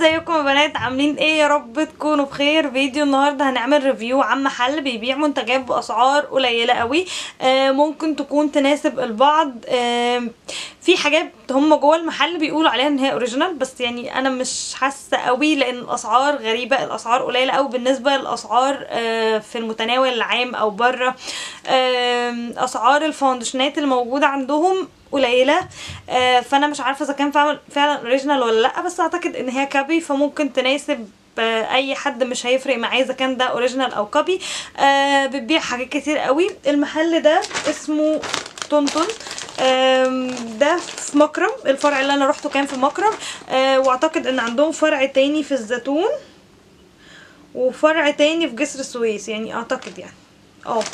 ازيكم يا بنات عاملين ايه يا رب تكونوا بخير فيديو النهارده هنعمل ريفيو عن محل بيبيع منتجات باسعار قليله قوي آه ممكن تكون تناسب البعض آه في حاجات هم جوه المحل بيقولوا عليها ان هي اوريجينال بس يعني انا مش حاسه قوي لان الاسعار غريبه الاسعار قليله قوي بالنسبه للاسعار آه في المتناول العام او بره آه اسعار الفاونديشنات اللي موجوده عندهم قليله آه فانا مش عارفه اذا كان فعلا فعلا اوريجينال ولا لا بس اعتقد ان هي كابي فممكن تناسب آه اي حد مش هيفرق معاه اذا كان ده اوريجينال او كوبي آه بتبيع حاجات كتير قوي المحل ده اسمه تونتون ده في مكرم الفرع اللي انا روحته كان في مكرم آه واعتقد ان عندهم فرع تاني في الزيتون وفرع تاني في جسر السويس يعني اعتقد يعني اه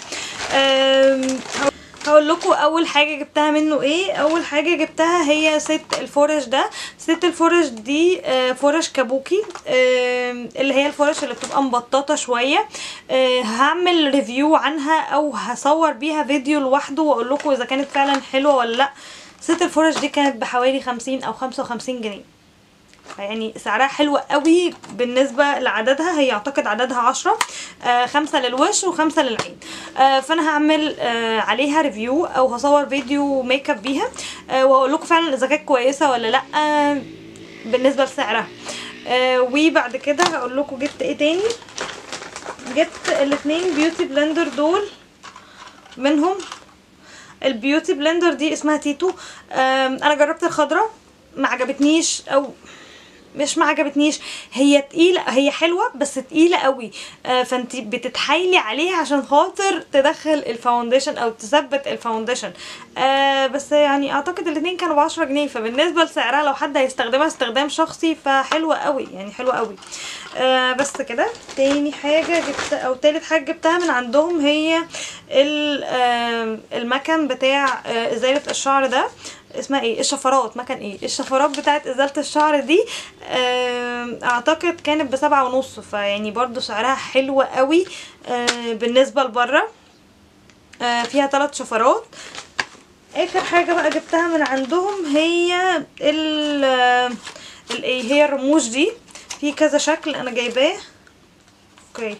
هقول لكم اول حاجه جبتها منه ايه اول حاجه جبتها هي ست الفرش ده ست الفرش دي فرش كابوكي اللي هي الفرش اللي بتبقى مبططه شويه هعمل ريفيو عنها او هصور بيها فيديو لوحده واقول لكم اذا كانت فعلا حلوه ولا لا ست الفرش دي كانت بحوالي خمسين او خمسة وخمسين جنيه يعني سعرها حلو قوي بالنسبه لعددها هي اعتقد عددها عشرة آه خمسة للوش وخمسة للعين آه فانا هعمل آه عليها ريفيو او هصور فيديو ميك اب بيها آه واقول لكم فعلا اذا كانت كويسه ولا لا آه بالنسبه لسعرها آه وبعد كده هقول لكم جبت ايه تاني جبت الاثنين بيوتي بلندر دول منهم البيوتي بلندر دي اسمها تيتو آه انا جربت الخضره ما عجبتنيش او مش ما عجبتنيش هي تقيله هي حلوه بس تقيله قوي آه فانت بتتحايلي عليها عشان خاطر تدخل الفاونديشن او تثبت الفاونديشن آه بس يعني اعتقد الاثنين كانوا بعشرة جنيه فبالنسبه لسعرها لو حد هيستخدمها استخدام شخصي فحلوه قوي يعني حلوه قوي آه بس كده تاني حاجه جبت او تالت حاجه جبتها من عندهم هي آه المكن بتاع آه ازاله الشعر ده اسمها ايه الشفرات مكان ايه الشفرات بتاعت ازالة الشعر دي اعتقد كانت بسبعة ونص فيعني برضو سعرها حلوة قوي بالنسبة لبره فيها ثلاث شفرات اخر حاجة بقى جبتها من عندهم هي ال الايه هي الرموش دي في كذا شكل انا جايباه اوكي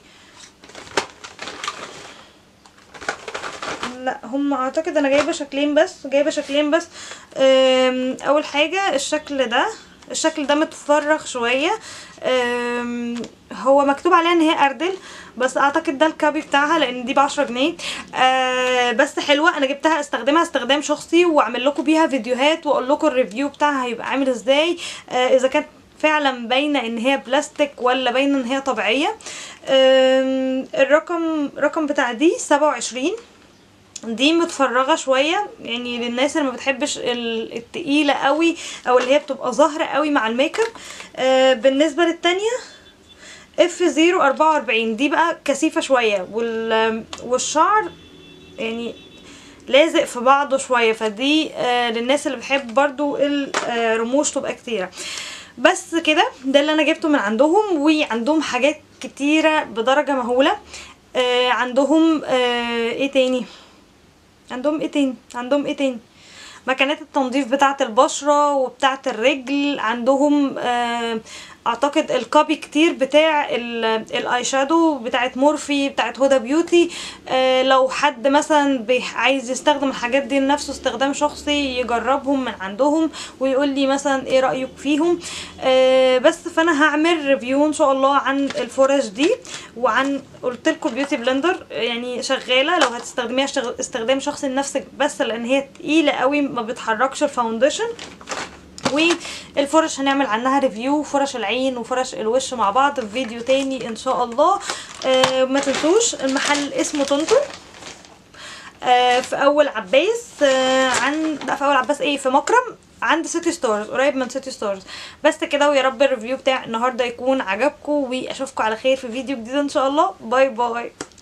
لا هم اعتقد انا جايبه شكلين بس جايبه شكلين بس اول حاجه الشكل ده الشكل ده متفرغ شويه هو مكتوب عليها ان هي اردل بس اعتقد ده الكابي بتاعها لان دي بعشرة جنيه آه بس حلوه انا جبتها استخدمها استخدام شخصي واعمل لكم بيها فيديوهات واقول لكم الريفيو بتاعها هيبقى عامل ازاي آه اذا كانت فعلا باينه ان هي بلاستيك ولا باينه ان هي طبيعيه الرقم رقم بتاع دي سبعة وعشرين دي متفرغه شويه يعني للناس اللي ما بتحبش التقيله قوي او اللي هي بتبقى ظاهره قوي مع الميك اب آه بالنسبه للتانية اف زيرو اربعة واربعين دي بقى كثيفه شويه وال والشعر يعني لازق في بعضه شويه فدي آه للناس اللي بتحب برضو الرموش تبقى كتيره بس كده ده اللي انا جبته من عندهم وعندهم حاجات كتيره بدرجه مهوله آه عندهم آه ايه تاني عندهم ايه تاني عندهم ايه تاني مكانات التنظيف بتاعه البشره وبتاعه الرجل عندهم آه اعتقد الكوبي كتير بتاع الاي شادو بتاعه مورفي بتاعه هدى بيوتي آه لو حد مثلا عايز يستخدم الحاجات دي لنفسه استخدام شخصي يجربهم من عندهم ويقول لي مثلا ايه رايك فيهم آه بس فانا هعمل ريفيو ان شاء الله عن الفرش دي وعن قلت لكم بيوتي بلندر يعني شغاله لو هتستخدميها استخدام شخصي لنفسك بس لان هي تقيله قوي ما بتحركش الفاونديشن والفرش هنعمل عنها ريفيو فرش العين وفرش الوش مع بعض في فيديو تاني ان شاء الله آه ما تنسوش المحل اسمه طنطن آه في اول عباس آه عن لا في اول عباس ايه في مكرم عند سيتي ستارز قريب من سيتي ستارز بس كده ويا رب الريفيو بتاع النهارده يكون عجبكم واشوفكم على خير في فيديو جديد ان شاء الله باي باي